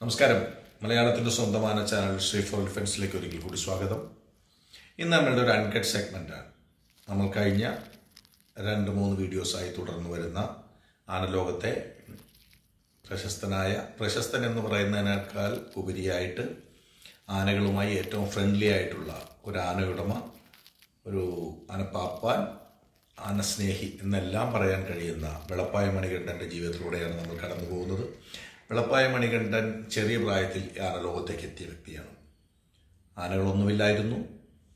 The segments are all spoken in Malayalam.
നമസ്കാരം മലയാളത്തിൻ്റെ സ്വന്തமான ചാനൽ ശ്രീ ഫോർ ഡിഫൻസിലേക്ക് ഒരിക്കൽ കൂടി സ്വാഗതം ഇന്ന് നമ്മളുടെ ഒരു അൺകട്ട് സെഗ്മെൻറ്റാണ് നമ്മൾ കഴിഞ്ഞ രണ്ട് മൂന്ന് വീഡിയോസായി തുടർന്ന് വരുന്ന ആനലോകത്തെ പ്രശസ്തനായ പ്രശസ്തൻ എന്ന് പറയുന്നതിനേക്കാൾ ഉപരിയായിട്ട് ആനകളുമായി ഏറ്റവും ഫ്രണ്ട്ലി ആയിട്ടുള്ള ഒരു ആനയുടമ ഒരു ആനപ്പാപ്പാൻ ആനസ്നേഹി എന്നെല്ലാം പറയാൻ കഴിയുന്ന വെളപ്പായ മണികണ്ഠൻ്റെ ജീവിതത്തിലൂടെയാണ് നമ്മൾ കടന്നു പോകുന്നത് വെളപ്പായ മണികണ്ഠൻ ചെറിയ പ്രായത്തിൽ ഈ ആനലോകത്തേക്ക് എത്തിയ വ്യക്തിയാണ് ആനകളൊന്നുമില്ലായിരുന്നു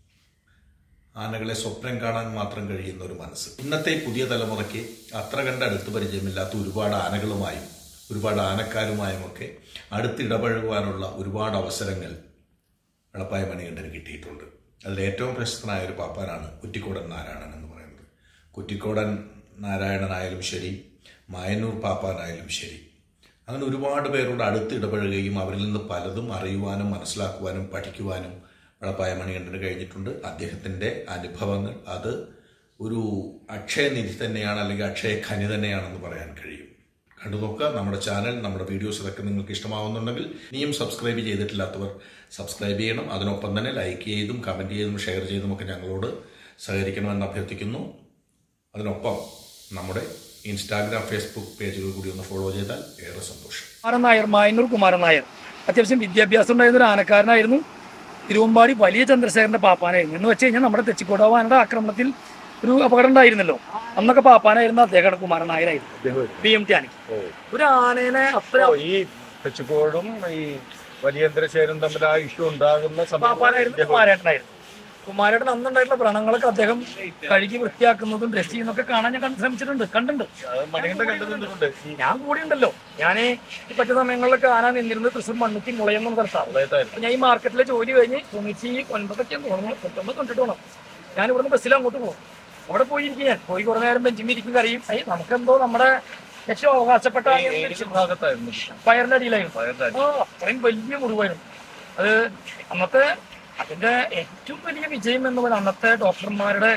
ആനകളെ സ്വപ്നം കാണാൻ മാത്രം കഴിയുന്ന ഒരു മനസ്സ് ഇന്നത്തെ ഈ പുതിയ തലമുറയ്ക്ക് അത്ര കണ്ട് അടുത്ത് പരിചയമില്ലാത്ത ഒരുപാട് ആനകളുമായും ഒരുപാട് ആനക്കാരുമായും ഒക്കെ അടുത്തിടപഴകുവാനുള്ള ഒരുപാട് അവസരങ്ങൾ വെളപ്പായ മണികണ്ഠന് കിട്ടിയിട്ടുണ്ട് അതിൽ ഏറ്റവും പ്രശസ്തനായ ഒരു പാപ്പാനാണ് കുറ്റിക്കോടൻ നാരായണൻ എന്ന് പറയുന്നത് കുറ്റിക്കോടൻ നാരായണനായാലും ശരി മായന്നൂർ പാപ്പാനായാലും ശരി അങ്ങനെ ഒരുപാട് പേരോട് അടുത്ത് ഇടപഴകുകയും അവരിൽ നിന്ന് പലതും അറിയുവാനും മനസ്സിലാക്കുവാനും പഠിക്കുവാനും വെളപ്പായ മണികണ്ഠന് കഴിഞ്ഞിട്ടുണ്ട് അദ്ദേഹത്തിൻ്റെ അനുഭവങ്ങൾ അത് ഒരു അക്ഷയനിധി തന്നെയാണ് അല്ലെങ്കിൽ അക്ഷയ ഖനി തന്നെയാണെന്ന് പറയാൻ കഴിയും കണ്ടു നോക്കുക നമ്മുടെ ചാനൽ നമ്മുടെ വീഡിയോസ് ഇതൊക്കെ നിങ്ങൾക്ക് ഇഷ്ടമാവുന്നുണ്ടെങ്കിൽ ഇനിയും സബ്സ്ക്രൈബ് ചെയ്തിട്ടില്ലാത്തവർ സബ്സ്ക്രൈബ് ചെയ്യണം അതിനൊപ്പം തന്നെ ലൈക്ക് ചെയ്തും കമൻറ്റ് ചെയ്തും ഷെയർ ചെയ്തും ഒക്കെ ഞങ്ങളോട് സഹകരിക്കണമെന്ന് അഭ്യർത്ഥിക്കുന്നു അതിനൊപ്പം നമ്മുടെ ഇൻസ്റ്റാഗ്രാം ഫേസ്ബുക്ക് പേജുകൾ കൂടി ഒന്ന് ഫോളോ ചെയ്താൽ ഏറെ സന്തോഷം കുമാരൻ നായർ മായന്നൂർ കുമാരൻ നായർ അത്യാവശ്യം വിദ്യാഭ്യാസം ഉണ്ടായിരുന്ന ഒരു ആനക്കാരനായിരുന്നു തിരുവമ്പാടി വലിയ ചന്ദ്രശേഖരന്റെ പാപ്പാനായിരുന്നു എന്ന് വെച്ച് കഴിഞ്ഞാൽ നമ്മുടെ തെച്ചിക്കോടാവാനയുടെ ആക്രമണത്തിൽ ഒരു അപകടം ഉണ്ടായിരുന്നല്ലോ അന്നൊക്കെ പാപ്പാനായിരുന്ന അദ്ദേഹം കുമാരൻ നായരായിരുന്നു ബി എം ടി ആനി ഒരു ആനേനെ അത്ര ഓ, ഈ തെച്ചിക്കോടും ഈ വലിയന്ത്രശേരും തമ്മിൽ ആ ഇഷ്യൂ ഉണ്ടാകുന്ന പാപ്പാനായിരുന്നു കുമാരേട്ടനായിരുന്നു കുമാരേട്ടൻ അന്നുണ്ടായിട്ടുള്ള വ്രണങ്ങളൊക്കെ അദ്ദേഹം കഴുകി വൃത്തിയാക്കുന്നതും ഡ്രസ് ചെയ്യുന്നതൊക്കെ കാണാൻ ഞാൻ കണ്ട് ശ്രമിച്ചിട്ടുണ്ട് കണ്ടിട്ടുണ്ട് മണികണ്ഠ കണ്ടു നിന്നിട്ടുണ്ട് ഈ ഞാൻ കൂടി ഉണ്ടല്ലോ ഞാൻ ഈ പറ്റ സമയങ്ങളിലൊക്കെ ആന നിന്നിരുന്നത് തൃശ്ശൂർ മണ്ണുത്തി മുളയെന്നും സ്ഥലത്താണ് സമയത്തായിരുന്നു അപ്പൊ ഞാൻ ഈ മാർക്കറ്റിലെ ജോലി കഴിഞ്ഞ് തൊണ്ണൂറ്റി ഒൻപതൊക്കെ തോന്നുന്നു തൊണ്ണൂറ്റൊമ്പത് തൊണ്ടിട്ട് പോകണം ഞാൻ ഇവിടുന്ന് ബസ്സിൽ അങ്ങോട്ട് പോകും അവിടെ പോയി ഇരിക്കും ഞാൻ പോയി കുറേ നേരം ബെഞ്ചിൽ ഇരിക്കും കറിയും അയ്യ നമുക്കെന്തോ നമ്മുടെ ഏറ്റവും അവകാശപ്പെട്ട ഏത് ഭാഗത്തായിരുന്നു പയറിന്റെ അടിയിലായിരുന്നു പയറിന്റെ ആ അത്രയും വലിയ മുറിവായിരുന്നു അത് അന്നത്തെ അതിന്റെ ഏറ്റവും വലിയ വിജയം എന്ന് പറയുന്നത് അന്നത്തെ ഡോക്ടർമാരുടെ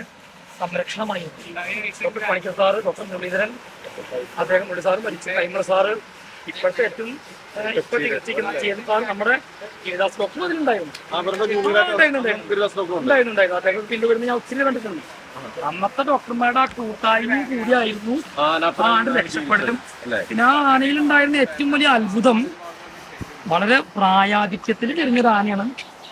സംരക്ഷണമായിരുന്നു doctor Panicker sir doctor Muraleedharan അദ്ദേഹം മുരളി സാറ് മരിച്ച കൈമള സാറ് ഇപ്പോഴത്തെ ഏറ്റവും ഏഹ്, ഇപ്പൊ ചികിത്സിക്കുന്ന ചെയ്യുന്ന സാറ് നമ്മുടെ ഗീതാസ് ഡോക്ടർ അതിലുണ്ടായിരുന്നു അവരുടെ ഉണ്ടായിരുന്നു, ഉണ്ടായിരുന്നു. ഗുരുദാസനൊക്കെ ഉണ്ട് ഉണ്ടായിരുന്നു ഉണ്ടായിരുന്നു അദ്ദേഹം പിന്നെ വരുന്ന ഞാൻ ഒത്തിരി കണ്ടിട്ടുണ്ട് അന്നത്തെ ഡോക്ടർമാരുടെ ആ കൂട്ടായ്മയും കൂടിയായിരുന്നു ആ ആണ്ട് രക്ഷപ്പെടുത്തും പിന്നെ ആ ആനയിലുണ്ടായിരുന്ന ഏറ്റവും വലിയ അത്ഭുതം വളരെ പ്രായാധിക്യത്തിൽ ചെറിഞ്ഞൊരു ആനയാണ്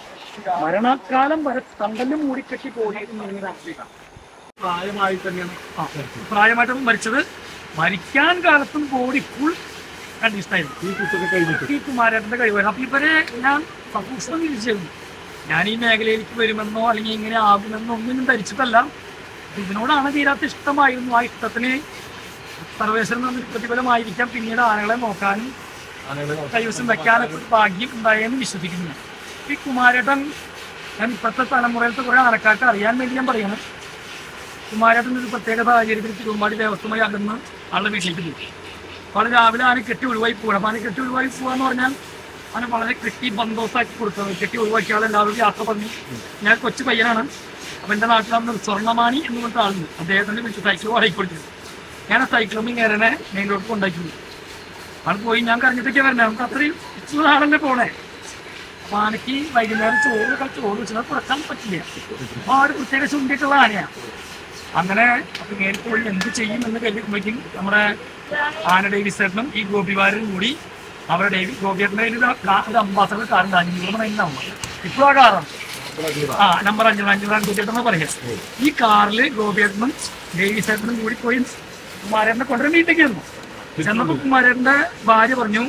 മരണകാലം വരെ തണ്ടല് മൂടിക്കെട്ടി പോയിരുന്ന പ്രായമായി തന്നെയാണ് ആ, പ്രായമായിട്ട് മരിച്ചത് മരിക്കാൻ കാലത്തും ബോഡി ഫുൾ കണ്ടീഷനായിരുന്നു ഈ കുത്തൊക്കെ കഴിഞ്ഞിട്ട് ഈ കുമാരേട്ടന്റെ കഴിവായിരുന്നു അപ്പൊ ഇവരെ ഞാൻ സൂക്ഷ്മം തിരിച്ചിരുന്നു ഞാൻ ഈ മേഖലയിലേക്ക് വരുമെന്നോ അല്ലെങ്കിൽ ഇങ്ങനെ ആകുമെന്നോ ഒന്നും ഞാൻ ധരിച്ചിട്ടല്ല അപ്പൊ ഇതിനോടാണ് തീരാത്ത ഇഷ്ടമായിരുന്നു ആ ഇഷ്ടത്തിന് സർവേശ്വരൻ എന്ന പ്രതിഫലമായിരിക്കാം പിന്നീട് ആനകളെ നോക്കാനും കൈവശം വെക്കാനൊക്കെ ഒരു ഭാഗ്യം ഉണ്ടായെന്ന് വിശ്വസിക്കുന്നു ഈ കുമാരേട്ടൻ ഞാൻ ഇപ്പോഴത്തെ തലമുറയിലത്തെ കുറെ ആനക്കാർക്ക് അറിയാൻ വേണ്ടി ഞാൻ പറയുന്നത് കുമാരേട്ടൻ ഒരു പ്രത്യേക സാഹചര്യത്തിൽ തിരുവമ്പാടി ദേവസ്വമായി അകന്ന് ആളുടെ വീട്ടിലേക്ക് പോയി അപ്പോൾ ആള് രാവിലെ ആന കെട്ടി ഒഴിവായി പോകണം അപ്പോൾ ആന കെട്ടി ഒഴിവായി പോകാന്ന് പറഞ്ഞാൽ ആന വളരെ കെട്ടി ബന്തോസാക്കി കൊടുത്തത് കെട്ടി ഒഴിവാക്കിയ ആൾ എല്ലാവരും യാത്ര പറഞ്ഞു ഞാൻ കൊച്ചു പയ്യനാണ് അപ്പം എൻ്റെ നാട്ടിൽ അന്ന് ഒരു സ്വർണ്ണമാണി എന്ന് പറഞ്ഞ ആളുണ്ട് അദ്ദേഹത്തിൻ്റെ വിളിച്ച് സൈക്കിൾ വാടകയ്ക്ക് കൊടുത്തത് ഞാൻ ആ സൈക്കിളും നേരെ മെയിൻ റോഡ് കൊണ്ടാക്കി ആൾ പോയി ഞാൻ കറങ്ങിട്ടൊക്കെ വരണേ നമുക്ക് അത്രയും ഇച്ചിരി ആളല്ലേ പോണേ അപ്പൊ ആനയ്ക്ക് വൈകുന്നേരം ചോറ് ക- ചോറ് വെച്ചാൽ കുറക്കാൻ പറ്റില്ല അപ്പൊ ആ ഒരു പ്രത്യേക ചുണ്ടിട്ടുള്ള ആനയാണ് അങ്ങനെ അപ്പൊ ഇങ്ങനെ പോയി എന്ത് ചെയ്യും എന്ന് കരുതുമ്പോഴേക്കും നമ്മുടെ ആന ഡേവിസേട്ടനും ഈ ഗോപിവാരും കൂടി അവരുടെ ഡേവി ഗോപിയേട്ടൻ്റെ കയ്യിൽ ഒരു കാ- ഒരു അംബാസഡർ കാറുണ്ട് അഞ്ഞൂറ് നമ്പർ ഇപ്പോഴും ആ കാറാണ് ആ നമ്പർ അഞ്ഞൂറ് അഞ്ഞൂറ് ഗോപിയേട്ടൻ പറയാം ഈ കാറിൽ ഗോപിയേട്ടനും ഡേവിസേട്ടനും കൂടി പോയി കുമാരേട്ടനെ കൊണ്ടുവരാൻ വീട്ടിലേക്ക് വന്നു ചെന്നപ്പോ കുമാരേട്ടന്റെ ഭാര്യ പറഞ്ഞു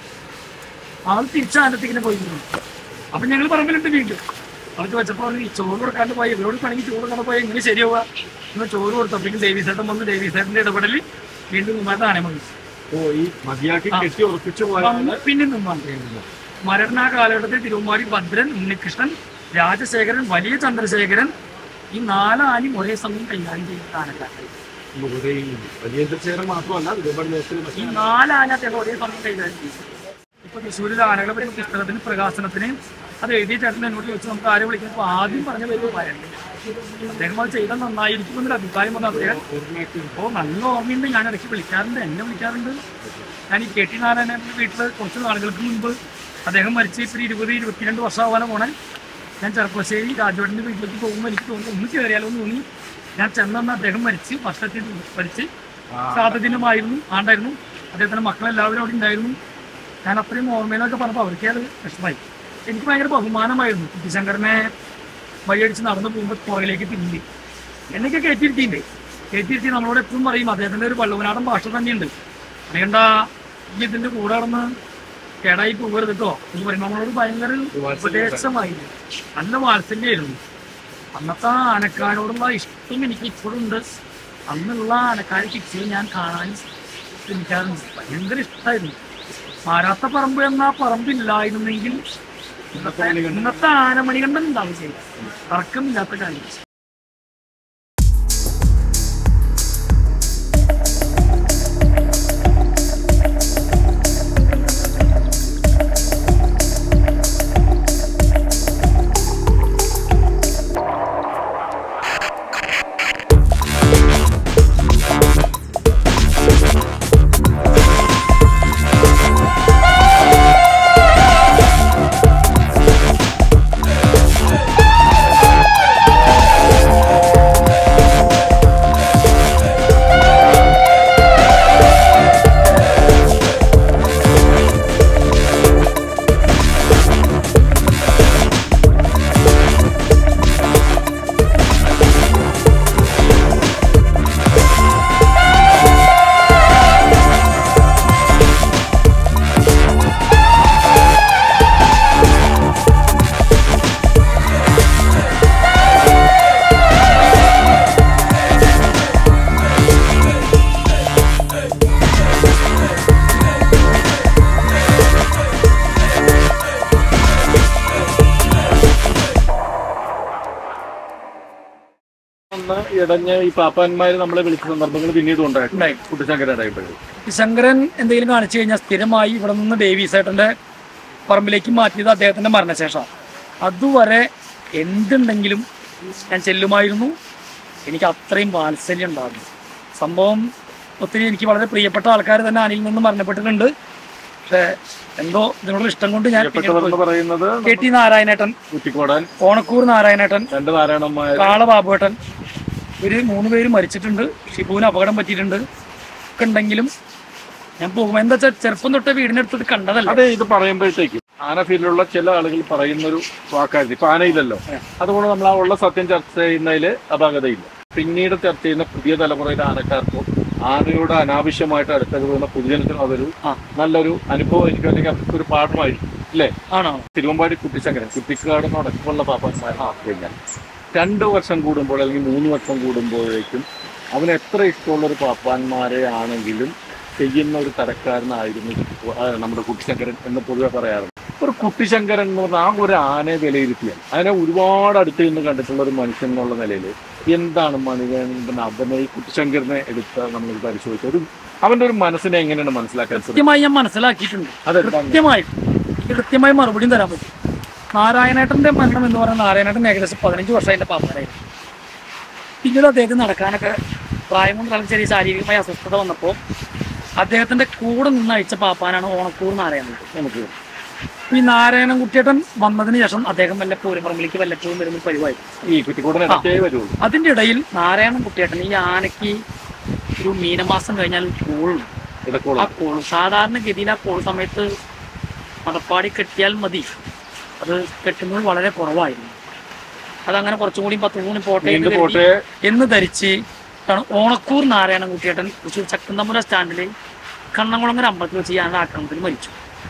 ആൾ തിരിച്ചാനത്തേക്കിനെ പോയിരുന്നു അപ്പൊ ഞങ്ങൾ പറമ്പിലുണ്ട് വീണ്ടും അവർക്ക് വെച്ചപ്പോ പറഞ്ഞു, ഈ ചോറ് കൊടുക്കാണ്ട് പോയി ഇവരോട് പണിക്ക് ചോറ് കൊടുക്കാണ്ട് പോയി എങ്ങനെ ശരിയാവുക എന്ന് ചോറ് കൊടുത്തപ്പോഴേക്കും ദേവീസേട്ടൻ വന്ന് ദേവീസേട്ടന്റെ ഇടപെടലിൽ വീണ്ടും കുമാരൻ ആന വന്നു ഓ ഈ മതിയാക്കി കെട്ടി ഉറപ്പിച്ചു പോയ വന്ന് പിന്നെ നിന്നു മരടൻ ആ കാലഘട്ടത്തിൽ തിരുവമ്പാടി ഭദ്രൻ ഉണ്ണികൃഷ്ണൻ രാജശേഖരൻ വലിയ ചന്ദ്രശേഖരൻ ഈ നാലാനും ഒരേ സമയം കൈകാര്യം ചെയ്യുന്ന ആനക്കാരായി വലിയന്ത്രശേരം മാത്രമല്ല ഒരുപാട് നേരത്തിന് ഈ നാലാന അദ്ദേഹം ഒരേ സമയം കൈകാര്യം ചെയ്തു ഇപ്പൊ തൃശ്ശൂരിലെ ആനകളെ പറ്റി പുസ്തകത്തിന് പ്രകാശനത്തിന് അത് എഴുതിയ ചേട്ടൻ എന്നോട് ചോദിച്ചു നമുക്ക് ആരെ വിളിക്കുന്നപ്പോൾ ആദ്യം പറഞ്ഞ പേര് വരണ്ട് അദ്ദേഹം അത് ചെയ്താൽ നന്നായിരിക്കും എന്നൊരു അഭിപ്രായം വന്നു അദ്ദേഹം അപ്പോൾ നല്ല ഓർമ്മയുണ്ട് ഞാൻ ഇടയ്ക്ക് വിളിക്കാറുണ്ട് എന്നെ വിളിക്കാറുണ്ട് ഞാൻ ഈ കെ ടി നാരായണന്റെ വീട്ടിൽ കുറച്ച് നാളുകൾക്ക് മുൻപ് അദ്ദേഹം മരിച്ച് ഇപ്പം ഇരുപത് ഇരുപത്തിരണ്ട് വർഷമാവാൻ പോണേ ഞാൻ ചെറുപ്പശ്ശേരി രാജവട്ടിൻ്റെ വീട്ടിലേക്ക് പോകുമ്പോൾ എനിക്ക് തോന്നുന്നു ഒന്ന് കയറിയാലോ എന്ന് തോന്നി ഞാൻ ചെന്നന്ന് അദ്ദേഹം മരിച്ച് വർഷത്തിൽ മരിച്ച് സാധുദിനമായിരുന്നു ആണ്ടായിരുന്നു അദ്ദേഹത്തിൻ്റെ മക്കളെല്ലാവരും അവിടെ ഉണ്ടായിരുന്നു ഞാൻ അത്രയും ഓർമ്മയിലൊക്കെ പറഞ്ഞപ്പോൾ അവർക്ക് അത് വിഷമമായി എനിക്ക് ഭയങ്കര ബഹുമാനമായിരുന്നു കുട്ടിശങ്കരനെ വഴിയടിച്ച് നടന്നു പോകുമ്പോൾ പുറകിലേക്ക് പിന്നി എന്നൊക്കെ കയറ്റിയിരുത്തിയില്ലേ കയറ്റിയിരുത്തി നമ്മളോട് എപ്പോഴും പറയും അദ്ദേഹത്തിന്റെ ഒരു പള്ളുവനാടൻ ഭാഷ തന്നെയുണ്ട് അതുകൊണ്ട ഈ ഇതിന്റെ കൂടെ നടന്ന് കേടായി പോകരുത് കേട്ടോ എന്ന് പറയുമ്പോൾ നമ്മളോട് ഭയങ്കര ഒരു ഉപദേശമായിരുന്നു നല്ല വാത്സല്യമായിരുന്നു അന്നത്തെ ആനക്കാരോടുള്ള ഇഷ്ടം എനിക്ക് ഇപ്പോഴും ഉണ്ട് അന്നുള്ള ആനക്കാരെ കിച്ചിൽ ഞാൻ കാണാൻ ശ്രമിക്കാറുണ്ട് ഭയങ്കര ഇഷ്ടമായിരുന്നു മാരാത്ത പറമ്പ് എന്ന പറമ്പില്ലായിരുന്നെങ്കിൽ ഇന്നത്തെ ഇന്നത്തെ ആനമണികണ്ഠൻ ഉണ്ടാവും ചെയ്യും തർക്കമില്ലാത്ത കാര്യം അന്ന് ഇടഞ്ഞ ഈ പാപ്പാന്മാര് നമ്മളെ വിളിച്ച സന്ദർഭങ്ങൾ പിന്നീട് ഉണ്ടായിട്ടുണ്ട് ഉണ്ടായി കുട്ടിശങ്കര ഇടയപ്പോഴും ശങ്കരൻ എന്തെങ്കിലും കാണിച്ചു കഴിഞ്ഞാൽ സ്ഥിരമായി ഇവിടെ നിന്ന് ദേവീസേട്ടന്റെ പറമ്പിലേക്ക് മാറ്റിയത് അദ്ദേഹത്തിന്റെ മരണശേഷം അതുവരെ എന്തുണ്ടെങ്കിലും ഞാൻ ചെല്ലുമായിരുന്നു എനിക്ക് അത്രയും വാത്സല്യം ഉണ്ടായിരുന്നു സംഭവം ഒത്തിരി എനിക്ക് വളരെ പ്രിയപ്പെട്ട ആൾക്കാർ തന്നെ അനിൽ നിന്ന് മരണപ്പെട്ടിട്ടുണ്ട് പക്ഷെ എന്തോ ഇതിനോട് ഇഷ്ടം കൊണ്ട് ഞാൻ പിന്നീട് പ്രിയപ്പെട്ടവരെന്ന് പോയി. പറയുന്നത് കെ ടി നാരായണേട്ടൻ കുറ്റിക്കോടാൻ ഓണക്കൂർ നാരായണേട്ടൻ രണ്ട് നാരായണന്മാർ കാള ബാബുവേട്ടൻ ഒരു മൂന്ന് പേര് മരിച്ചിട്ടുണ്ട് ഷിബുവിന് അപകടം പറ്റിയിട്ടുണ്ട് ഒക്കെ ഉണ്ടെങ്കിലും ഞാൻ പോകുമ്പോൾ എന്താ വെച്ചാൽ ചെറുപ്പം തൊട്ട് വീടിനടുത്ത് കണ്ടതല്ല അതെ ഇത് പറയുമ്പോഴത്തേക്കും ആന ഫീൽഡിലുള്ള ചില ആളുകൾ പറയുന്ന ഒരു വാക്കായിരുന്നു ഇപ്പൊ ആനയില്ലല്ലോ അതുകൊണ്ട് നമ്മൾ ആ ഉള്ള സത്യം ചർച്ച ചെയ്യുന്നതിൽ അപാകതയില്ല പിന്നീട് ചർച്ച ചെയ്യുന്ന പുതിയ തലമുറയിലെ ആനക്കാർക്കോ ആനയോട് അനാവശ്യമായിട്ട് അടുത്തത് പോകുന്ന പൊതുജനത്തിനും അതൊരു ആ. നല്ലൊരു അനുഭവം എനിക്ക് അല്ലെങ്കിൽ അവർക്ക് ഒരു പാഠമായിരിക്കും അല്ലേ ആണോ തിരുവമ്പാടി കുട്ടിച്ചങ്കരൻ കുട്ടിക്കാട് നടക്കുള്ള പാപ്പാന്മാരെ നോക്കി കഴിഞ്ഞാൽ രണ്ട് വർഷം കൂടുമ്പോൾ അല്ലെങ്കിൽ മൂന്ന് വർഷം കൂടുമ്പോഴേക്കും അവന് എത്ര ഇഷ്ടമുള്ള ഒരു പാപ്പാന്മാരെ ആണെങ്കിലും ചെയ്യുന്ന ഒരു തരക്കാരനായിരുന്നു ആ, നമ്മുടെ കുട്ടിശങ്കരൻ എന്ന് പൊതുവെ പറയാറുണ്ട് ഒരു കുട്ടിശങ്കരൻ എന്ന് പറഞ്ഞാൽ ആ ഒരു ആനയെ വിലയിരുത്തിയാൽ അതിനെ ഒരുപാട് അടുത്ത് നിന്ന് കണ്ടിട്ടുള്ള ഒരു മനുഷ്യൻ എന്നുള്ള നിലയിൽ എന്താണ് മണികണ്ഠൻ അവനെ ഈ കുട്ടിശങ്കരനെ എടുത്ത് നമ്മൾ പരിശോധിച്ചത് ഒരു അവന്റെ ഒരു മനസ്സിനെ എങ്ങനെയാണ് മനസ്സിലാക്കാൻ ശ്രമിച്ചത് കൃത്യമായി ഞാൻ മനസ്സിലാക്കിയിട്ടുണ്ട് അതെന്താണ് കൃത്യമായി എനിക്ക് കൃത്യമായി മറുപടിയും തരാൻ പറ്റും നാരായണേട്ടന്റെ മരണം എന്ന് പറയുന്ന നാരായണേട്ടൻ ഏകദേശം പതിനഞ്ച് വർഷം എന്റെ പാപ്പാനായിരുന്നു പിന്നീട് അദ്ദേഹത്തിന് നടക്കാനൊക്കെ പ്രായം കൊണ്ട് വളരെ ചെറിയ ശാരീരികമായ അസ്വസ്ഥത വന്നപ്പോൾ അദ്ദേഹത്തിന്റെ കൂടെ നിന്ന് അയച്ച പാപ്പാനാണ് ഓണക്കൂർ നാരായണൻ നമുക്ക് ഈ നാരായണൻ കുട്ടിയേട്ടൻ വന്നതിന് ശേഷം അദ്ദേഹം വല്ല പൂരപ്പറമ്പിലേക്ക് വല്ലപ്പോഴും വരുന്ന ഒരു പരിപാടി ഈ കുറ്റിക്കൂടൻ ഇടയ്ക്കേ വരുള്ളൂ അതിന്റെ ഇടയിൽ നാരായണൻ കുട്ടിയേട്ടൻ ഈ ആനയ്ക്ക് ഒരു മീനമാസം കഴിഞ്ഞാൽ കോളുണ്ട് ആ ഇടക്കോളം കോൾ സാധാരണഗതിയിൽ ആ കോൾ സമയത്ത് മടപ്പാടി കെട്ടിയാൽ മതി അത് കെട്ടുന്നത് വളരെ കുറവായിരുന്നു അതങ്ങനെ കുറച്ചും കൂടി പത്തും കൂടി പോട്ടെ എന്ന് വീണ്ടും കരുതി പോട്ടെ എന്ന് ധരിച്ച് ആണ് ഓണക്കൂർ നാരായണൻ കുട്ടിയേട്ടൻ തൃശ്ശൂർ ചക്കന്തമ്പുര സ്റ്റാൻഡിൽ കണ്ണംകുളങ്ങര അമ്പലത്തിൽ വെച്ച് ഞാൻ ആക്രമണത്തിൽ മരിച്ചു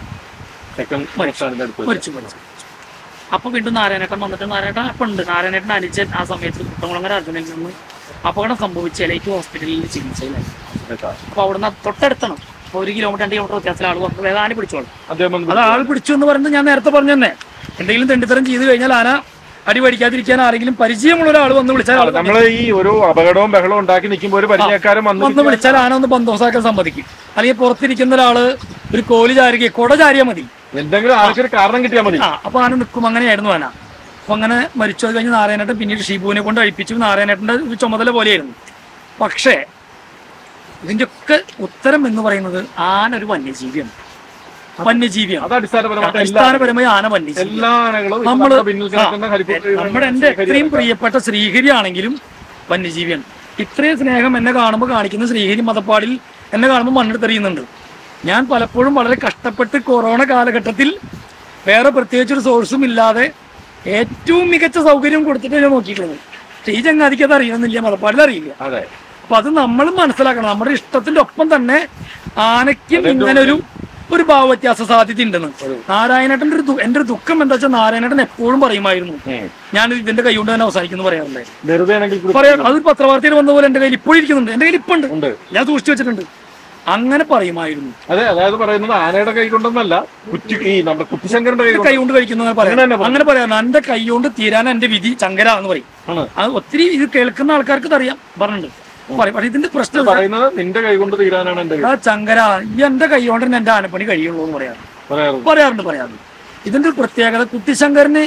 സെക്കൻഡ് മരിച്ചു. സ്റ്റാൻഡിന്റെ അടുത്ത് മരിച്ചു മരിച്ചു അപ്പൊ വീണ്ടും നാരായണേട്ടൻ വന്നിട്ട് നാരായണേട്ടൻ അപ്പൊ ഉണ്ട് നാരായണേട്ടൻ അനുജൻ ആ സമയത്ത് കുട്ടംകുളങ്ങര അർജുനിൽ നിന്ന് അപകടം സംഭവിച്ച് എലൈറ്റ് ഹോസ്പിറ്റലിൽ ചികിത്സയിലായി വെച്ചാൽ അപ്പൊ അവിടുന്ന് തൊട്ടടുത്താണ് അപ്പൊ ഒരു കിലോമീറ്റർ രണ്ട് കിലോമീറ്റർ വ്യത്യാസത്തിൽ ആൾ വന്ന് വേഗം ആന പിടിച്ചോളും അദ്ദേഹം വന്ന് അത് ആൾ പിടിച്ചു എന്ന് പറയുന്നത് ഞാൻ നേരത്തെ പറഞ്ഞു തന്നെ എന്തെങ്കിലും തെണ്ടിത്തരം ചെയ്തു കഴിഞ്ഞാൽ ആന അടി പഠിക്കാതിരിക്കാൻ ആരെങ്കിലും പരിചയമുള്ള ഒരാൾ വന്ന് വിളിച്ചാൽ ആൾ നമ്മള് ഈ ഒരു അപകടവും ബഹളവും ഉണ്ടാക്കി നിൽക്കുമ്പോൾ ഒരു പരിചയക്കാരൻ വന്ന് വന്ന് വിളിച്ചാൽ ആന ഒന്ന് ബന്തോസാക്കാൻ സമ്മതിക്കും അല്ലെങ്കിൽ പുറത്തിരിക്കുന്ന ഒരാള് ഒരു കോല് ചാരുകയോ കൊട ചാരിയാൽ മതി എന്തെങ്കിലും ആർക്കൊരു കാരണം കിട്ടിയാൽ മതി ആ അപ്പൊ ആന നിൽക്കും അങ്ങനെയായിരുന്നു ആന അപ്പൊ അങ്ങനെ മരിച്ചു അത് കഴിഞ്ഞ് നാരായണേട്ടൻ പിന്നീട് ഷിബുവിനെ കൊണ്ട് അഴിപ്പിച്ചു നാരായണേട്ടന്റെ ഒരു ചുമതല പോലെയായിരുന്നു പക്ഷേ ഇതിന്റെ ഒക്കെ ഉത്തരം എന്ന് പറയുന്നത് ആന ഒരു വന്യജീവിയാണ് വന്യജീവിയാണ് അത് അടിസ്ഥാനപരമായിട്ട് എല്ലാ അടിസ്ഥാനപരമായി ആന വന്യജീവി എല്ലാ ആനകളും ഇപ്പൊ നമ്മള് നമ്മുടെ പിന്നിൽ കിടക്കുന്ന ഹരിപ്പൂർ നമ്മുടെ എന്റെ എത്രയും പ്രിയപ്പെട്ട ശ്രീഹരി ആണെങ്കിലും വന്യജീവിയാണ് ഇത്രയും സ്നേഹം എന്നെ കാണുമ്പോൾ കാണിക്കുന്ന ശ്രീഹരി മതപ്പാടിൽ എന്നെ കാണുമ്പോൾ മണ്ണെടുത്തെറിയുന്നുണ്ട് ഞാൻ പലപ്പോഴും വളരെ കഷ്ടപ്പെട്ട് കൊറോണ കാലഘട്ടത്തിൽ വേറെ പ്രത്യേകിച്ച് ഒരു സോഴ്സും ഇല്ലാതെ ഏറ്റവും മികച്ച സൗകര്യം കൊടുത്തിട്ട് ഞാൻ നോക്കിയിട്ടുള്ളത് പക്ഷേ ഈ ചങ്ങാതിക്ക് അത് അറിയണമെന്നില്ല മതപ്പാടിൽ അറിയില്ല അതെ അപ്പൊ അത് നമ്മൾ മനസ്സിലാക്കണം നമ്മുടെ ഇഷ്ടത്തിന്റെ ഒപ്പം തന്നെ ആനയ്ക്കും ഇങ്ങനെ ഒരു ഒരു ഭാവവ്യത്യാസ സാധ്യത ഉണ്ടെന്ന് നാരായണേട്ടന്റെ ഒരു ദു- എന്റെ ഒരു ദുഃഖം എന്താ വെച്ചാൽ നാരായണേട്ടൻ എപ്പോഴും പറയുമായിരുന്നു ഉം. ഞാൻ ഇതിന്റെ കൈ കൊണ്ട് തന്നെ അവസാനിക്കുന്നു പറയാറുണ്ട് വെറുതെ ആണെങ്കിൽ കുറിച്ച് പറയാം അത് പത്രവാർത്തയിൽ വന്ന പോലെ എന്റെ കയ്യിൽ ഇപ്പോഴും ഇരിക്കുന്നുണ്ട് എന്റെ കയ്യിൽ ഇപ്പൊ ഉണ്ട് ഉണ്ട് ഞാൻ സൂക്ഷിച്ചു വെച്ചിട്ടുണ്ട് അങ്ങനെ പറയുമായിരുന്നു അതെ അതായത് പറയുന്നത് ആനയുടെ കൈ കൊണ്ടൊന്നല്ല കുറ്റി ഈ നമ്മുടെ കുട്ടിശങ്കരന്റെ കൈ എന്റെ കൊണ്ട് കൈ കൊണ്ട് കഴിക്കുന്നു എന്ന് പറയാം അങ്ങനെ തന്നെ അങ്ങനെ പറയാം എന്റെ കൈ കൊണ്ട് തീരാൻ എന്റെ വിധി ചങ്കര എന്ന് പറയും ആണ് അത് ഒത്തിരി ഇത് കേൾക്കുന്ന ആൾക്കാർക്ക് ഇത് അറിയാം പറഞ്ഞിട്ടുണ്ട് പറയും പക്ഷെ ഇതിന്റെ പ്രശ്നം എന്താ? പറയുന്നത് നിന്റെ കൈ കൊണ്ട് തീരാനാണ് എന്റെ ആ ചങ്കര ഈ എന്റെ കൈ കൊണ്ട് തന്നെ എന്റെ ആനപ്പണി കഴിയുള്ളൂ എന്ന് പറയാം പറയാറ് പറയാറുണ്ട് പറയാറുണ്ട് ഇതിന്റെ ഒരു പ്രത്യേകത കുട്ടിശങ്കരന്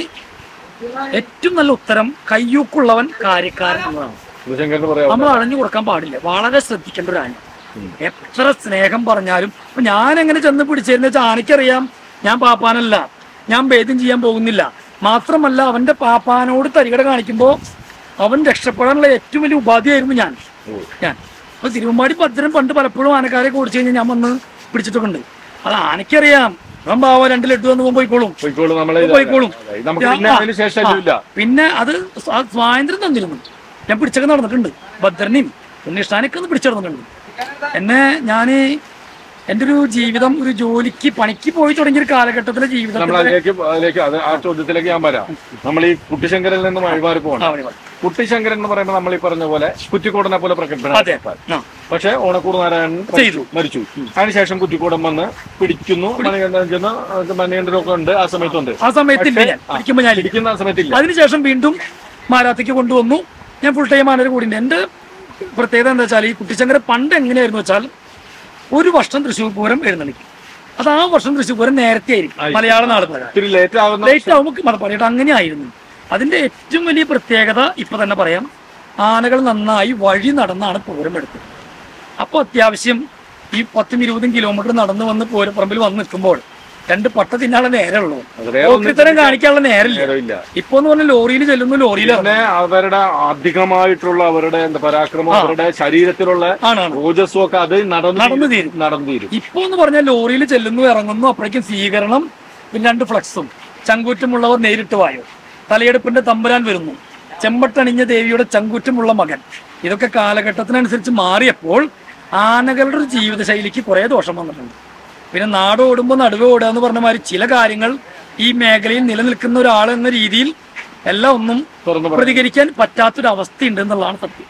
ഏറ്റവും നല്ല ഉത്തരം കയ്യൂക്കുള്ളവൻ കാര്യക്കാരൻ എന്നതാണ് കുട്ടിശങ്കരന് പറയാം നമ്മൾ അടഞ്ഞു കൊടുക്കാൻ പാടില്ല വളരെ ശ്രദ്ധിക്കേണ്ട ഒരു ആന എത്ര സ്നേഹം പറഞ്ഞാലും ഇപ്പൊ ഞാൻ എങ്ങനെ ചെന്ന് പിടിച്ചതെന്ന് വെച്ചാൽ ആനയ്ക്കറിയാം ഞാൻ പാപ്പാനല്ല ഞാൻ ഭേദം ചെയ്യാൻ പോകുന്നില്ല മാത്രമല്ല അവന്റെ പാപ്പാനോട് തരികട കാണിക്കുമ്പോൾ അവൻ രക്ഷപ്പെടാനുള്ള ഏറ്റവും വലിയ ഉപാധിയായിരുന്നു ഞാൻ ഞാൻ അപ്പൊ തിരുവമ്പാടി ഭദ്രൻ പണ്ട് പലപ്പോഴും ആനക്കാരെ ഓടിച്ചു കഴിഞ്ഞാൽ ഞാൻ വന്ന് പിടിച്ചിട്ടൊക്കെ ഉണ്ട് അത് ആനയ്ക്കറിയാം അവൻ പാവ രണ്ട് ലഡു വന്ന് പോകുമ്പോൾ പോയിക്കോളും പോയിക്കോളൂ നമ്മളെ പോയിക്കോളും അതെ, നമുക്ക് പിന്നെ ആ, അതിന് ശേഷം ആ. ഇല്ല പിന്നെ അത് സ്വ- സ്വാതന്ത്ര്യം തന്നിരുന്നു ഞാൻ പിടിച്ചൊക്കെ നടന്നിട്ടുണ്ട് ഭദ്രനെയും ഉണ്ണിഷ്ടാനൊക്കെ ഒന്ന് പിടിച്ചു നടന്നിട്ടുണ്ട് എന്നെ ഞാൻ എൻ്റെ ഒരു ജീവിതം ഒരു ജോലിക്ക് പണിക്ക് പോയി തുടങ്ങിയ ഒരു കാലഘട്ടത്തിലെ നമ്മൾ ജീവിതത്തിൽ അതിലേക്ക് അതിലേക്ക് അത് ആ ചോദ്യത്തിലേക്ക് ഞാൻ വരാം നമ്മൾ ഈ കുട്ടിശങ്കരിൽ നിന്ന് വഴിമാറി പോകണം കുട്ടിശങ്കരൻ എന്ന് പറയുമ്പോൾ നമ്മൾ ഈ പറഞ്ഞ പോലെ കുറ്റിക്കോടനെ പോലെ പ്രകടനം അതെ ആ പക്ഷെ ഓണക്കൂർ നാരായണൻ ചെയ്തു. മരിച്ചു അതിനുശേഷം കുറ്റിക്കൂടം വന്ന് പിടിക്കുന്നു മണികണ്ഠൻ ചെന്ന് മണികണ്ഠനൊക്കെ ഉണ്ട് ആ സമയത്തുണ്ട് ആ സമയത്തില്ല ഞാൻ പിടിക്കുമ്പോൾ ഞാൻ ഇല്ല. പിടിക്കുന്ന ആ സമയത്തില്ല അതിനുശേഷം വീണ്ടും മാരാത്തേക്ക് കൊണ്ടുവന്നു ഞാൻ ഫുൾ ടൈം ആനയുടെ കൂടി ഉണ്ട് എൻ്റെ പ്രത്യേകത എന്താ വെച്ചാൽ ഈ കുട്ടിച്ചങ്കര പണ്ട് എങ്ങനെയായിരുന്നു വെച്ചാൽ ഒരു വർഷം തൃശ്ശൂർ പൂരം എഴുന്നള്ളിക്കും അത് ആ വർഷം തൃശ്ശൂർ പൂരം നേരത്തെ ആയിരിക്കും മലയാള നാട് പ്രകാരം ഇത്തിരി ലേറ്റ് ആകുന്ന ലേറ്റ് ആവുമ്പോൾ മതപ്പാടിയിട്ട് അങ്ങനെ ആയിരുന്നു അതിന്റെ ഏറ്റവും വലിയ പ്രത്യേകത ഇപ്പൊ തന്നെ പറയാം ആനകൾ നന്നായി വഴി നടന്നാണ് പൂരം എടുത്തത് അപ്പോൾ അത്യാവശ്യം ഈ പത്തും ഇരുപതും കിലോമീറ്റർ നടന്നു വന്ന് പൂരപ്പറമ്പിൽ വന്ന് നിൽക്കുമ്പോൾ രണ്ട് പട്ട തിന്നാനുള്ള നേരമുള്ളൂ അത് വേറെ ഒന്നും ഓക്രിത്തരം കാണിക്കാനുള്ള നേരമില്ല നേരമില്ല ഇപ്പൊ എന്ന് പറഞ്ഞാൽ ലോറിയിൽ ചെല്ലുന്നു ലോറിയിൽ പിന്നെ അവരുടെ അധികമായിട്ടുള്ള അവരുടെ എന്താ പരാക്രമം അവരുടെ ശരീരത്തിലുള്ള ആണാണ് ഓജസ്സും ഒക്കെ അത് നടന്നു നടന്നു തീരും. നടന്നു തീരും ഇപ്പൊ എന്ന് പറഞ്ഞാൽ ലോറിയിൽ ചെല്ലുന്നു ഇറങ്ങുന്നു അപ്പോഴേക്കും സ്വീകരണം പിന്നെ രണ്ട് ഫ്ലക്സും ചങ്കൂറ്റമുള്ളവർ നേരിട്ട് വായോ തലയെടുപ്പിന്റെ തമ്പുരാൻ വരുന്നു ചെമ്പട്ടണിഞ്ഞ ദേവിയുടെ ചങ്കൂറ്റമുള്ള മകൻ ഇതൊക്കെ കാലഘട്ടത്തിനനുസരിച്ച് മാറിയപ്പോൾ ആനകളുടെ ഒരു ജീവിതശൈലിക്ക് കുറെ ദോഷം വന്നിട്ടുണ്ട് പിന്നെ നാട് ഓടുമ്പോൾ നടുവെ ഓടുക എന്ന് പറഞ്ഞ മാതിരി ചില കാര്യങ്ങൾ ഈ മേഖലയിൽ നിലനിൽക്കുന്ന ഒരാൾ എന്ന രീതിയിൽ എല്ലാം ഒന്നും തുറന്നു പറ- പ്രതികരിക്കാൻ പറ്റാത്തൊരു അവസ്ഥയുണ്ട് എന്നുള്ളതാണ് സത്യം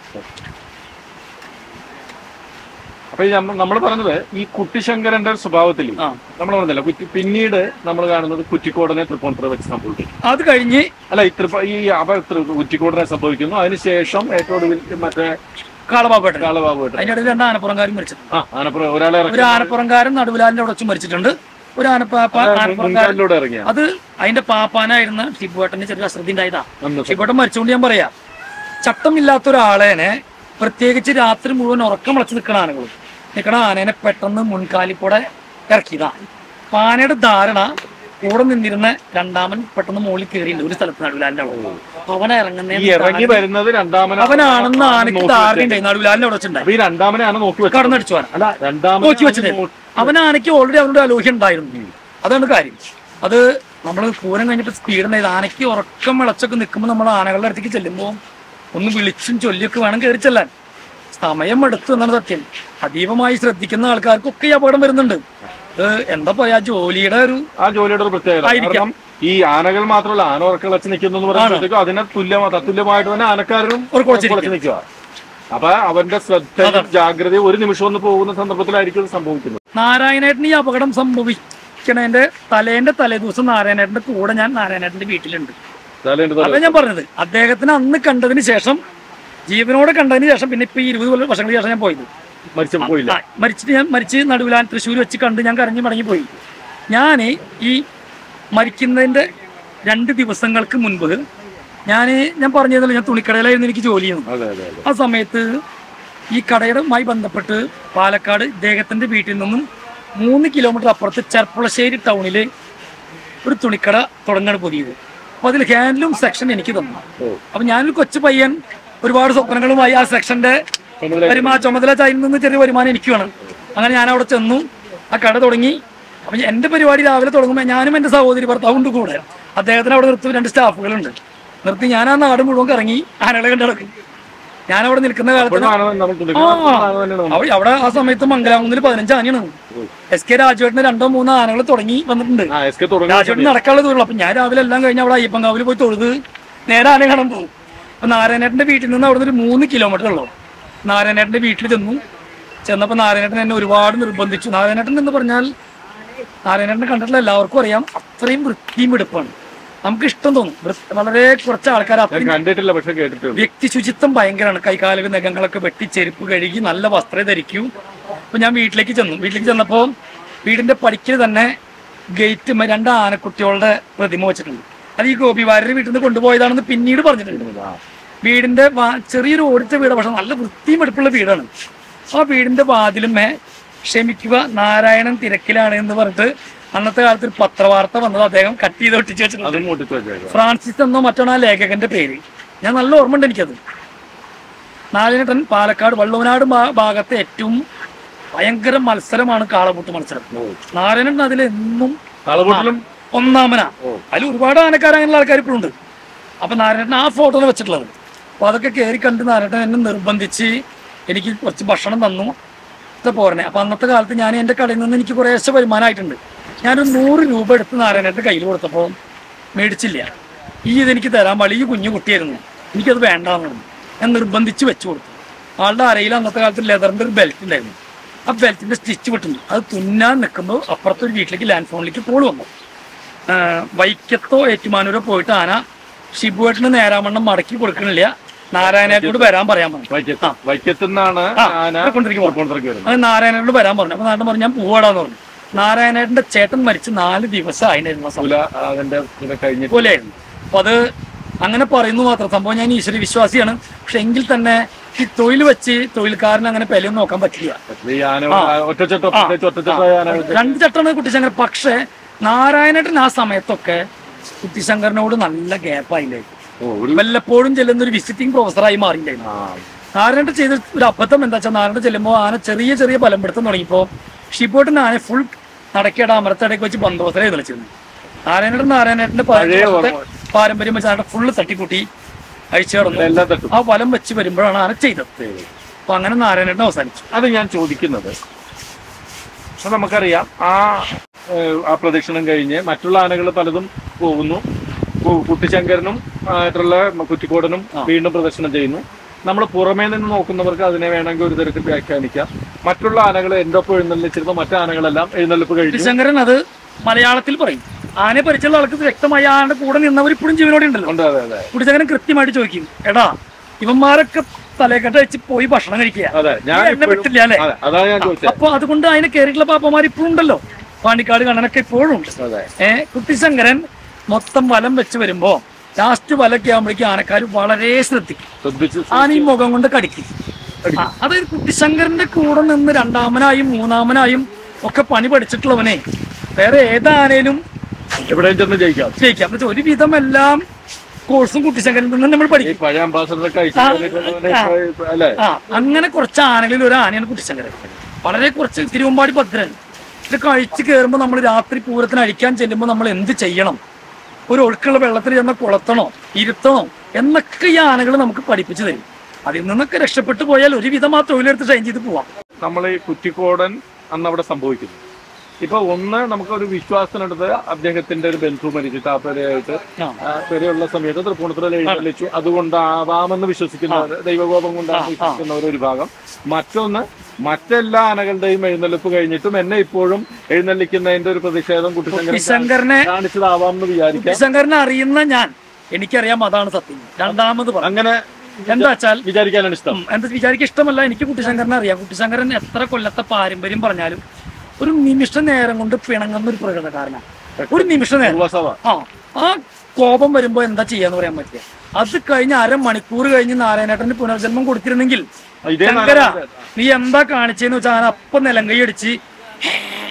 അപ്പൊ നമ്മൾ പറഞ്ഞത് ഈ കുട്ടിശങ്കരന്റെ സ്വഭാവത്തിൽ ആ. നമ്മൾ പറഞ്ഞില്ല കുറ്റി പിന്നീട് നമ്മൾ കാണുന്നത് കുറ്റിക്കോടനെ തൃപ്പൂണിത്തുറ വെച്ച് സംഭവിക്കും അത് കഴിഞ്ഞ് അല്ല ഈ തൃപ്പ ഈ അവ തൃ- കുറ്റിക്കോടനെ സംഭവിക്കുന്നു അതിനുശേഷം ഏറ്റവും ഒടുവിൽ മറ്റേ കാളബാബേട്ടൻ കാളബാബുമായിട്ട് അതിന്റെ ഇടയിൽ രണ്ട് ആനപ്പുറംകാരും മരിച്ചിട്ടുണ്ട് ആ ആനപ്പുറം ഒരാളെ ഇറക്കി ഒരു ആനപ്പുറംകാരൻ നടുവിലാലിന്റെ അവിടെ വെച്ച് മരിച്ചിട്ടുണ്ട് ഒരു ആനപ്പാപ്പ ആനപ്പുറംകാരൻ മുൻകാലിലൂടെ ഇറങ്ങിയ അത് അതിന്റെ പാപ്പാനായിരുന്ന ഷിബുവേട്ടന് ചെറിയ അശ്രദ്ധ ഉണ്ടായതാ അന്ന് ഷിബുവേട്ടൻ മരിച്ചുകൊണ്ട് ഞാൻ പറയാം ചട്ടമില്ലാത്ത ഒരാളേനെ പ്രത്യേകിച്ച് രാത്രി മുഴുവൻ ഉറക്കം വിളച്ച് നിൽക്കണ ആനകൾ നിൽക്കണ ആനേനെ പെട്ടെന്ന് മുൻകാലിക്കൂടെ ഇറക്കിയതാ അപ്പൊ ആനയുടെ ധാരണ കൂടെ നിന്നിരുന്ന രണ്ടാമൻ പെട്ടെന്ന് മുകളിൽ കയറിയിട്ടുണ്ട് ഒരു സ്ഥലത്ത് നടുവിലാലിന്റെ അവിടെ അവനെ ഈ ഇറങ്ങുന്ന ഇറങ്ങി വരുന്നത് രണ്ടാമനെ അവനാണെന്ന് ആനയ്ക്ക് ധാരണ ഉണ്ടായി നടുവിലാലിന്റെ അവിടെ വെച്ചിട്ടുണ്ടായി അപ്പൊ ഈ രണ്ടാമനെ ആണ് നോക്കി വെച്ചത് കടന്നടിച്ചു വരാൻ അല്ല രണ്ടാമനെ നോക്കി വെച്ചിട്ട് അവൻ ആനയ്ക്ക് ഓൾറെഡി അവനോട് അലോഹ്യം ഉണ്ടായിരുന്നു അതാണ് കാര്യം അത് നമ്മൾ പൂരം കഴിഞ്ഞിട്ട് സ്പീഡ് ഉണ്ടായത് ആനയ്ക്ക് ഉറക്കം വിളച്ചൊക്കെ നിൽക്കുമ്പോൾ നമ്മൾ ആനകളുടെ അടുത്തേക്ക് ചെല്ലുമ്പോൾ ഒന്ന് വിളിച്ചും ചൊല്ലിയൊക്കെ വേണം കയറി ചെല്ലാൻ സമയം എടുത്തു എന്നാണ് സത്യം അതീവമായി ശ്രദ്ധിക്കുന്ന ആൾക്കാർക്കൊക്കെ ഈ അപകടം വരുന്നുണ്ട് ഇത് എന്താ പറയാ ജോലിയുടെ ഒരു ആ ജോലിയുടെ ഒരു പ്രത്യേകത ആയിരിക്കാം. കാരണം ഈ ആനകൾ മാത്രമല്ല ആന ഉറക്കം വെച്ച് നിൽക്കുന്നു എന്ന് പറയുമ്പോഴത്തേക്കും അതിനെ തുല്യമാ തത്തുല്യമായിട്ട് തന്നെ ആനക്കാരനും ഒരു കുളച്ചിരിക്കും. കുളച്ച് നിൽക്കുക അപ്പൊ അവന്റെ ശ്രദ്ധയും ജാഗ്രതയും ഒരു നിമിഷം ഒന്ന് പോകുന്ന സന്ദർഭത്തിലായിരിക്കും ഇത് സംഭവിക്കുന്നത് നാരായണേട്ടന് ഈ അപകടം സംഭവിക്കണേന്റെ തലേന്റെ തലേദിവസം നാരായണേട്ടന്റെ കൂടെ ഞാൻ നാരായണേട്ടന്റെ വീട്ടിലുണ്ട് അതായത് എന്റെ അതാ ഞാൻ പറഞ്ഞത് അദ്ദേഹത്തിന് അന്ന് കണ്ടതിന് ശേഷം ജീവനോടെ കണ്ടതിന് ശേഷം പിന്നെ ഇപ്പൊ ഈ ഇരുപത് കൊല്ലം വർഷങ്ങൾക്ക് ശേഷം ഞാൻ പോയത് മരിച്ചു പോയില്ല ആ, മരിച്ചിട്ട് ഞാൻ മരിച്ച് നടുവിലാൻ തൃശ്ശൂർ വെച്ച് കണ്ട് ഞാൻ കരഞ്ഞു മടങ്ങി പോയി ഞാൻ ഈ മരിക്കുന്നതിന്റെ രണ്ട് ദിവസങ്ങൾക്ക് മുൻപ് ഞാൻ ഞാൻ പറഞ്ഞതല്ലോ ഞാൻ തുണിക്കടയിലായിരുന്നു എനിക്ക് ജോലി ചെയ്യുന്നത് അതെ അതെ അതെ ആ സമയത്ത് ഈ കടയുമായി ബന്ധപ്പെട്ട് പാലക്കാട് ഇദ്ദേഹത്തിന്റെ വീട്ടിൽ നിന്നും മൂന്ന് കിലോമീറ്റർ അപ്പുറത്ത് ചെർപ്പുളശ്ശേരി ടൗണിൽ ഒരു തുണിക്കട തുടങ്ങാണ് പുതിയത് അപ്പൊ അതിൽ ഹാൻഡ്ലൂം സെക്ഷൻ എനിക്ക് തന്നു ഓ. അപ്പൊ ഞാനൊരു കൊച്ചു പയ്യൻ ഒരുപാട് സ്വപ്നങ്ങളുമായി ആ സെക്ഷന്റെ ചുമതല- വരുമാന ചുമതല ചായയിൽ നിന്ന് ചെറിയ വരുമാനം എനിക്ക് വേണം അങ്ങനെ ഞാൻ അവിടെ ചെന്നു ആ കട തുടങ്ങി അപ്പൊ എന്റെ പരിപാടി രാവിലെ തുടങ്ങുമ്പോൾ ഞാനും എന്റെ സഹോദരി ഭർത്താവും ഉണ്ട് കൂടെ അദ്ദേഹത്തിന് അവിടെ നിർത്തി രണ്ട് സ്റ്റാഫുകളുണ്ട് നിർത്തി ഞാൻ ആ നാട് മുഴുവൻ കറങ്ങി ആനകളെ കണ്ടു നടക്കും ഞാൻ അവിടെ നിൽക്കുന്ന കാലത്ത് അപ്പോഴാണ് നമ്മൾ ആ, തുണിക്കട തന്നെയാണ് നമ്മൾ അവിടെ അവിടെ ആ സമയത്ത് മംഗലാകുന്നിൽ പതിനഞ്ച് ആനയാണ് എസ് കെ രാജുവേട്ടന് രണ്ടോ മൂന്നോ ആനകൾ തുടങ്ങി വന്നിട്ടുണ്ട് ആ എസ് കെ തുടങ്ങി രാജുവേട്ടൻ നടക്കാനുള്ള ദൂരം അപ്പൊ ഞാൻ രാവിലെ എല്ലാം കഴിഞ്ഞ് അവിടെ അയ്യപ്പങ്കാവിൽ പോയി തൊഴുത് നേരെ ആന കാണാൻ പോകും അപ്പൊ നാരായണേട്ടന്റെ വീട്ടിൽ നിന്ന് അവിടെ നിന്ന് ഒരു മൂന്ന് കിലോമീറ്റർ ഉള്ളൂ നാരായണേട്ടന്റെ വീട്ടിൽ ചെന്നു ചെന്നപ്പോ നാരായണേട്ടൻ എന്നെ ഒരുപാട് നിർബന്ധിച്ചു നാരായണേട്ടൻ എന്ന് പറഞ്ഞാൽ നാരായണേട്ടനെ കണ്ടിട്ടുള്ള എല്ലാവർക്കും അറിയാം അത്രയും വൃത്തിയും വെടുപ്പാണ് നമുക്ക് ഇഷ്ടം തോന്നും വൃ- വളരെ കുറച്ച് ആൾക്കാർ ഞാൻ അത്രയും കണ്ടിട്ടില്ല പക്ഷെ കേട്ടിട്ടുണ്ട് വ്യക്തി ശുചിത്വം ഭയങ്കരമാണ് കൈകാലുകൾ നഖങ്ങളൊക്കെ വെട്ടി ചെരുപ്പ് കഴുകി നല്ല വസ്ത്രം ധരിക്കൂ അപ്പൊ ഞാൻ വീട്ടിലേക്ക് ചെന്നു വീട്ടിലേക്ക് ചെന്നപ്പോ വീടിന്റെ പടിക്കൽ തന്നെ ഗേറ്റ് രണ്ട് ആനക്കുട്ടികളുടെ പ്രതിമ വെച്ചിട്ടുണ്ട് അത് ഈ ഗോപിവാരുടെ വീട്ടിൽ നിന്ന് കൊണ്ടുപോയതാണെന്ന് പിന്നീട് പറഞ്ഞിട്ടുണ്ട് ആ. വീടിന്റെ വാ- ചെറിയൊരു ഓടിച്ച വീടാണ് പക്ഷെ നല്ല വൃത്തിയും എടുപ്പുള്ള വീടാണ് ആ വീടിന്റെ വാതിലുമേ ക്ഷമിക്കുക നാരായണൻ തിരക്കിലാണ് എന്ന് പറഞ്ഞിട്ട് അന്നത്തെ കാലത്ത് ഒരു പത്രവാർത്ത വന്നത് അദ്ദേഹം കട്ട് ചെയ്ത് ഒട്ടിച്ച് വെച്ചിട്ടുണ്ട് അതും കൂട്ടിട്ട് വെച്ചേക്കാം ഫ്രാൻസിസ് എന്നോ മറ്റാണ് ആ ലേഖകന്റെ പേര് ഞാൻ നല്ല ഓർമ്മയുണ്ട് എനിക്കത് നാലിനട്ടൻ പാലക്കാട് വള്ളുവനാട് ഭാ- ഭാഗത്തെ ഏറ്റവും ഭയങ്കര മത്സരമാണ് കാളപൂട്ട് മത്സരം നാരായണൻ അതിൽ എന്നും കളപൂട്ടിലും ഒന്നാമനാ അതിൽ ഒരുപാട് ആനക്കാർ അങ്ങനെയുള്ള ആൾക്കാർ ഇപ്പോഴും ഉണ്ട് അപ്പൊ നാരായണൻ ആ ഫോട്ടോ വെച്ചിട്ടുള്ളത് അപ്പൊ അതൊക്കെ കയറി കണ്ട് നാരായണൻ എന്നെ നിർബന്ധിച്ച് എനിക്ക് കുറച്ച് ഭക്ഷണം തന്നു ഇത് പോരണേ അപ്പൊ അന്നത്തെ കാലത്ത് ഞാൻ എന്റെ കടയിൽ നിന്ന് എനിക്ക് കുറേശ്ശെ വരുമാനമായിട്ടുണ്ട് ഞാനൊരു നൂറ് രൂപ എടുത്ത് നാരായണന്റെ കയ്യിൽ കൊടുത്തപ്പോൾ മേടിച്ചില്ല ഈ ഇതെനിക്ക് തരാൻ പാടില്ല ഈ കുഞ്ഞു കുട്ടിയായിരുന്നു എനിക്കത് വേണ്ടാന്ന് പറഞ്ഞു ഞാൻ നിർബന്ധിച്ച് വെച്ചു കൊടുത്തു ആളുടെ അരയിൽ അന്നത്തെ കാലത്ത് ലെതറിന്റെ ഒരു ബെൽറ്റ് ഉണ്ടായിരുന്നു ആ ബെൽറ്റിന്റെ സ്റ്റിച്ച് വിട്ടുണ്ട് അത് തുന്നാൻ നിൽക്കുമ്പോൾ അപ്പുറത്തൊരു വീട്ടിലേക്ക് ലാൻഡ് ഫോണിലേക്ക് കോൾ വന്നു ആ, വൈക്കത്തോ ഏറ്റുമാനൂരോ പോയിട്ട് ആന ഷിബുവേട്ടിന് നേരാമണ്ണം മടക്കി കൊടുക്കണില്ല നാരായണേട്ടോട് വരാൻ പറയാൻ പറഞ്ഞു വൈക്കത്ത് വൈക്കത്തുനിന്നാണ് ആ, ആന കൊണ്ടിരിക്കും കൊണ്ടിരിക്കും വരുന്നത് അത് നാരായണേട്ടോട് വരാൻ പറഞ്ഞു അപ്പൊ നാരായണൻ പറഞ്ഞു ഞാൻ പോവാടാന്ന് പറഞ്ഞു നാരായണേട്ടന്റെ ചേട്ടൻ മരിച്ച് നാല് ദിവസം ആയിരുന്നു ആ സമയം പുല അതിന്റെ ഇത് കഴിഞ്ഞിട്ട് പോലെയായിരുന്നു അപ്പൊ അത് അങ്ങനെ പറയുന്നു മാത്രം സംഭവം ഞാൻ ഈശ്വര വിശ്വാസിയാണ് പക്ഷെ എങ്കിൽ തന്നെ ഈ തൊഴിൽ വെച്ച് തൊഴിൽക്കാരന് അങ്ങനെ പെലയൊന്നും നോക്കാൻ പറ്റില്ല ഈ ആന ഒറ്റച്ചട്ടം പ്രത്യേകിച്ച് ഒറ്റച്ചട്ട ആന രണ്ട് ചട്ടമാണ് കുട്ടിശങ്കർ പക്ഷെ നാരായണേട്ടൻ ആ സമയത്തൊക്കെ കുട്ടിശങ്കറിനോട് നല്ല ഗ്യാപ്പായില്ലേ ഓ ഒരു വല്ലപ്പോഴും ചെല്ലുന്ന ഒരു വിസിറ്റിംഗ് പ്രൊഫസറായി മാറിയില്ലായിരുന്നു ആ നാരായണൻ ചെയ്ത ഒരു അബദ്ധം എന്താ വെച്ചാൽ നാരായണൻ ചെല്ലുമ്പോൾ ആന ചെറിയ ചെറിയ ബലം പിടുത്തം തുടങ്ങിയപ്പോൾ ഷിബോട്ടിന് ആന ഫുൾ നടക്കേട അമരത്തടയ്ക്ക് വെച്ച് ബന്ധോസരെ വിളിച്ചിരുന്നു നാരായണൻ നാരായണേട്ടന്റെ പഴയ പാരമ്പര്യത്തെ ഓർമ്മ. പാരമ്പര്യം വെച്ച് ആന ഫുള്ള് തട്ടിക്കൂട്ടി അഴിച്ചു കിടന്നു എല്ലാം തട്ടും ആ ബലം വെച്ച് വരുമ്പോഴാണ് ആന ചെയ്തത് അപ്പൊ അങ്ങനെ നാരായണേട്ടൻ അവസാനിച്ചു അത് ഞാൻ ചോദിക്കുന്നത് അപ്പൊ നമുക്കറിയാം ആ ഏഹ്, ആ പ്രദക്ഷിണം കഴിഞ്ഞ് മറ്റുള്ള ആനകൾ പലതും പോകുന്നു കു- കുട്ടിശങ്കരനും ആയിട്ടുള്ള കുറ്റിക്കോടനും വീണ്ടും പ്രദർശനം ചെയ്യുന്നു നമ്മൾ പുറമേ നിന്ന് നോക്കുന്നവർക്ക് അതിനെ വേണമെങ്കിൽ ഒരു തരത്തിൽ വ്യാഖ്യാനിക്കാം മറ്റുള്ള ആനകൾ എൻ്റെ ഒപ്പം എഴുന്നള്ളിച്ചിരുന്ന മറ്റു ആനകളെല്ലാം എഴുന്നള്ളിപ്പ് കഴിഞ്ഞു കുട്ടിശങ്കരൻ അത് മലയാളത്തിൽ പറയും ആനയെ പരിചയമുള്ള ആൾക്ക് വ്യക്തമായി ആനയുടെ കൂടെ നിന്നവർ ഇപ്പോഴും ജീവനോടെ ഉണ്ടല്ലോ ഉണ്ട് അതെ അതെ കുട്ടിശങ്കരൻ കൃത്യമായിട്ട് ചോദിക്കും എടാ ഇവന്മാരൊക്കെ തലേക്കെട്ട് വെച്ച് പോയി ഭക്ഷണം കഴിക്കുക അതെ ഞാൻ നീ എന്നെ ഇപ്പോഴും- വിട്ടില്ല അല്ലേ അതെ അതാണ് ഞാൻ ചോദിച്ചത് അപ്പൊ അതുകൊണ്ട് അതിനെ കയറിയിട്ടുള്ള പാപ്പമാർ ഇപ്പോഴും ഉണ്ടല്ലോ പാണ്ടിക്കാട് കണ്ണനൊക്കെ ഇപ്പോഴും ഉണ്ട് അതെ ഏ കുട്ടിശങ്കരൻ മൊത്തം വലം വെച്ച് വരുമ്പോ ലാസ്റ്റ് വലൊക്കെ ആകുമ്പോഴേക്കും ആനക്കാർ വളരെ ശ്രദ്ധിക്കും ശ്രദ്ധിച്ച് ആന ഈ മുഖം കൊണ്ട് കടിക്കും ആ, അതായത് കുട്ടിശങ്കരന്റെ കൂടെ നിന്ന് രണ്ടാമനായും മൂന്നാമനായും ഒക്കെ പണി പഠിച്ചിട്ടുള്ളവനെ വേറെ ഏതാനേലും എവിടെയും ചെന്ന് ജയിക്കാം ജയിക്കാം എന്ന് വെച്ചാൽ ഒരുവിധം എല്ലാം കോഴ്സും കുട്ടിശങ്കരൻ നിന്ന് നമ്മൾ ഈ പഠിക്കും പഴയ അംബാസഡറൊക്കെ അയച്ചു ആ, തന്നിട്ടുള്ളവനെ ആ. ഇപ്പൊ- അല്ലേ ആ അങ്ങനെ കുറച്ച് ആനകളിൽ ഒരു ആനയാണ് കുട്ടിശങ്കരൻ വളരെ കുറച്ച് തിരുവമ്പാടി ഭദ്രൻ ഇത് കഴിച്ച് കയറുമ്പോൾ നമ്മൾ രാത്രി പൂരത്തിന് അഴിക്കാൻ ചെല്ലുമ്പോൾ നമ്മൾ എന്ത് ചെയ്യണം ഒരു ഒഴുക്കുള്ള വെള്ളത്തിൽ ചെന്ന കുളത്തണോ ഇരുത്തണോ എന്നൊക്കെ ഈ ആനകൾ നമുക്ക് പഠിപ്പിച്ചു തരും അതിൽ നിന്നൊക്കെ രക്ഷപ്പെട്ടു പോയാൽ ഒരുവിധം ആ തൊഴിലെടുത്ത് ട്രെയിൻ ചെയ്ത് പോവാം നമ്മൾ ഈ കുറ്റിക്കോടൻ അന്ന് അവിടെ സംഭവിക്കുന്നു ഇപ്പൊ ഒന്ന് നമുക്കൊരു വിശ്വാസത്തിനടുത്ത് അദ്ദേഹത്തിന്റെ ഒരു ബന്ധു മരിച്ചിട്ട് ആ പെരയായിട്ട് ആ. ആ പെരയുള്ള സമയത്ത് തൃപ്പൂണിത്തുറയിൽ എഴുന്നള്ളിച്ചു അതുകൊണ്ടാവാമെന്ന് വിശ്വസിക്കുന്ന ദൈവകോപം കൊണ്ടാണ് വിശ്വസിക്കുന്ന ഒരു വിഭാഗം മറ്റൊന്ന് മറ്റെല്ലാ ആനകളുടെയും എഴുന്നള്ളിപ്പ് കഴിഞ്ഞിട്ടും എന്നെ ഇപ്പോഴും എഴുന്നള്ളിക്കുന്നതിന്റെ ഒരു പ്രതിഷേധം കുട്ടിശങ്കരൻ കുട്ടിശങ്കരനെ കാണിച്ചതാവാമെന്ന് വിചാരിക്കാം കുട്ടിശങ്കരനെ അറിയുന്ന ഞാൻ എനിക്കറിയാം അതാണ് സത്യം രണ്ടാമത് പറഞ്ഞു അങ്ങനെ എന്താ വെച്ചാൽ വിചാരിക്കാനാണ് ഇഷ്ടം ഉം, എന്താ വിചാരിക്കുക ഇഷ്ടമല്ല എനിക്ക് കുട്ടിശങ്കരനെ അറിയാം കുട്ടിശങ്കരൻ എത്ര കൊല്ലത്തെ പാരമ്പര്യം പറഞ്ഞാലും ഒരു നിമിഷ നേരം കൊണ്ട് പിണങ്ങുന്ന ഒരു പ്രകൃതക്കാരനാണ് ഒരു നിമിഷ നേരം പൂർവസഭ ആ ആ കോപം വരുമ്പോ എന്താ ചെയ്യാന്ന് പറയാൻ പറ്റില്ല അത് കഴിഞ്ഞ് അരമണിക്കൂർ കഴിഞ്ഞ് നാരായണേട്ടന് പുനർജന്മം കൊടുത്തിരുന്നെങ്കിൽ ഇതേ ശങ്കര നാരായണ- നീ എന്താ കാണിച്ചെന്ന് വെച്ചാൽ ഞാൻ അപ്പം നിലങ്കൈ അടിച്ച്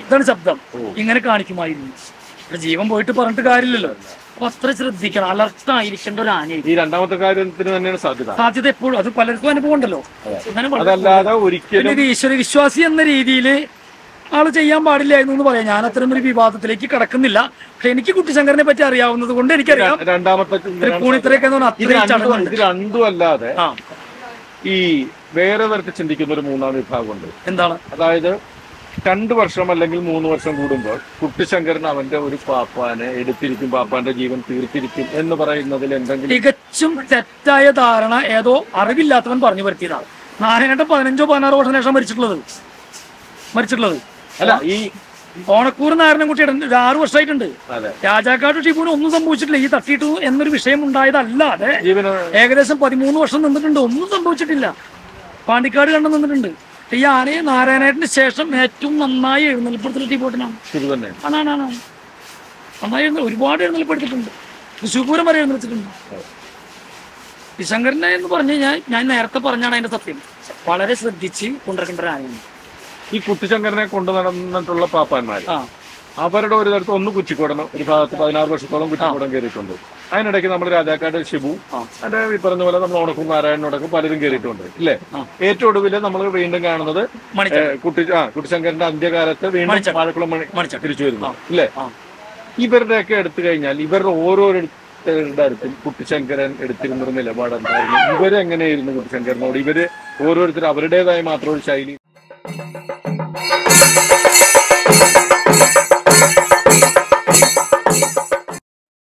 ഇതാണ് ശബ്ദം ഇങ്ങനെ കാണിക്കുമായിരുന്നു ഇവിടെ ജീവൻ പോയിട്ട് പറഞ്ഞിട്ട് കാര്യമില്ലല്ലോ അപ്പൊ അത്ര ശ്രദ്ധിക്കണം അലർട്ട് ആയിരിക്കേണ്ട ഒരു ആനയായി ഈ രണ്ടാമത്തെ കാര്യത്തിന് തന്നെയാണ് സാധ്യത സാധ്യത എപ്പോഴും അത് പലർക്കും അനുഭവം ഉണ്ടല്ലോ അങ്ങനെ വളരെ അതല്ലാതെ ഒരിക്കലും പിന്നെ ഒരു ഈശ്വര വിശ്വാസി എന്ന രീതിയിൽ ആള് ചെയ്യാൻ പാടില്ലായിരുന്നു എന്ന് പറയാം ഞാൻ അത്തരം ഒരു വിവാദത്തിലേക്ക് കടക്കുന്നില്ല പക്ഷെ എനിക്ക് കുട്ടിശങ്കരനെ പറ്റി അറിയാവുന്നത് കൊണ്ട് എനിക്കറിയാം രണ്ടാമത്തെ തൃപ്പൂണിത്തരയൊക്കെ എന്ന് പറഞ്ഞാൽ ഇത് അത്രയും രണ്ടും ചടങ്ങുണ്ട് ഇത് രണ്ടും അല്ലാതെ ആ ഈ വേറെ തരത്തിൽ ചിന്തിക്കുന്ന ഒരു മൂന്നാം വിഭാഗമുണ്ട് എന്താണ് അതായത് രണ്ടു വർഷം അല്ലെങ്കിൽ മൂന്ന് വർഷം കൂടുമ്പോൾ കുട്ടിശങ്കരൻ അവന്റെ ഒരു പാപ്പാനെ എടുത്തിരിക്കും പാപ്പാന്റെ ജീവൻ തീർത്തിരിക്കും എന്ന് പറയുന്നതിൽ എന്തെങ്കിലും തികച്ചും തെറ്റായ ധാരണ ഏതോ അറിവില്ലാത്തവൻ പറഞ്ഞു വരുത്തിയതാണ് നാരായണേട്ടൻ പതിനഞ്ചോ പതിനാറോ വർഷം ശേഷം മരിച്ചിട്ടുള്ളത് മരിച്ചിട്ടുള്ളത് അല്ല ഈ ഓണക്കൂർ നാരായണൻകുട്ടിയുടെ ഒരു ആറു വർഷമായിട്ടുണ്ട് അതെ രാജാക്കാട് ഷിബുവിന് ഒന്നും സംഭവിച്ചിട്ടില്ല ഈ തട്ടിയിട്ടു എന്നൊരു വിഷയം ഉണ്ടായതല്ലാതെ ജീവന് ഏകദേശം പതിമൂന്ന് വർഷം നിന്നിട്ടുണ്ട് ഒന്നും സംഭവിച്ചിട്ടില്ല പാണ്ടിക്കാട് കണ്ടു നിന്നിട്ടുണ്ട് ഈ ആനയെ നാരായണേട്ടന് ശേഷം ഏറ്റവും നന്നായി എഴുന്നള്ളിപ്പെടുത്തുന്ന ടീപ്പോട്ടിനാണ് ശരി തന്നെ ആണാണ് നന്നായി എഴുന്ന ഒരുപാട് എഴുന്നള്ളിപ്പെടുത്തിയിട്ടുണ്ട് തൃശ്ശൂപൂരം വരെ എഴുന്നള്ളിച്ചിട്ടുണ്ട് ശങ്കരനെ എന്ന് പറഞ്ഞു കഴിഞ്ഞാൽ ഞാൻ നേരത്തെ പറഞ്ഞാണ് അതിന്റെ സത്യം വളരെ ശ്രദ്ധിച്ച് കൊണ്ടിരിക്കേണ്ട ഒരു ആനയാണ് ഈ കുട്ടിശങ്കരനെ കൊണ്ടു നടന്നിട്ടുള്ള പാപ്പാന്മാര് ആ അവരുടെ ഒരു തരത്തിൽ ഒന്ന് കുച്ചിക്കോടണം ഒരു ഭാഗത്ത് പതിനാറ് വർഷത്തോളം കുച്ചിക്കോടം കയറിയിട്ടുണ്ട് അതിനിടയ്ക്ക് നമ്മൾ രാജാക്കാട് ഷിബു ആ. അതിന്റെ ഈ പറഞ്ഞ പോലെ നമ്മൾ ഓണക്കും നാരായണനോടൊക്കെ പലരും കയറിയിട്ടുണ്ട് ഇല്ലേ ആ. ഏറ്റവും ഒടുവിൽ നമ്മൾ വീണ്ടും കാണുന്നത് മണിച്ച ഏ, കുട്ടി ആ കുട്ടിശങ്കരന്റെ അന്ത്യകാലത്ത് വീണ്ടും മണിച്ചട്ട. വാഴക്കുളം മണി മണിച്ചട്ട. തിരിച്ചു വരുന്നു ഇല്ലേ ആ. ഇവരുടെയൊക്കെ എടുത്തു കഴിഞ്ഞാൽ ഇവരുടെ ഓരോരുത്തരുടെ അടുത്തും കുട്ടിശങ്കരൻ എടുത്തിരുന്ന ഒരു നിലപാട് എന്തായിരുന്നു ഇവരെങ്ങനെയായിരുന്നു കുട്ടിശങ്കരനോട് ഇവര് ഓരോരുത്തർ അവരുടേതായ മാത്രം ഒരു ശൈലി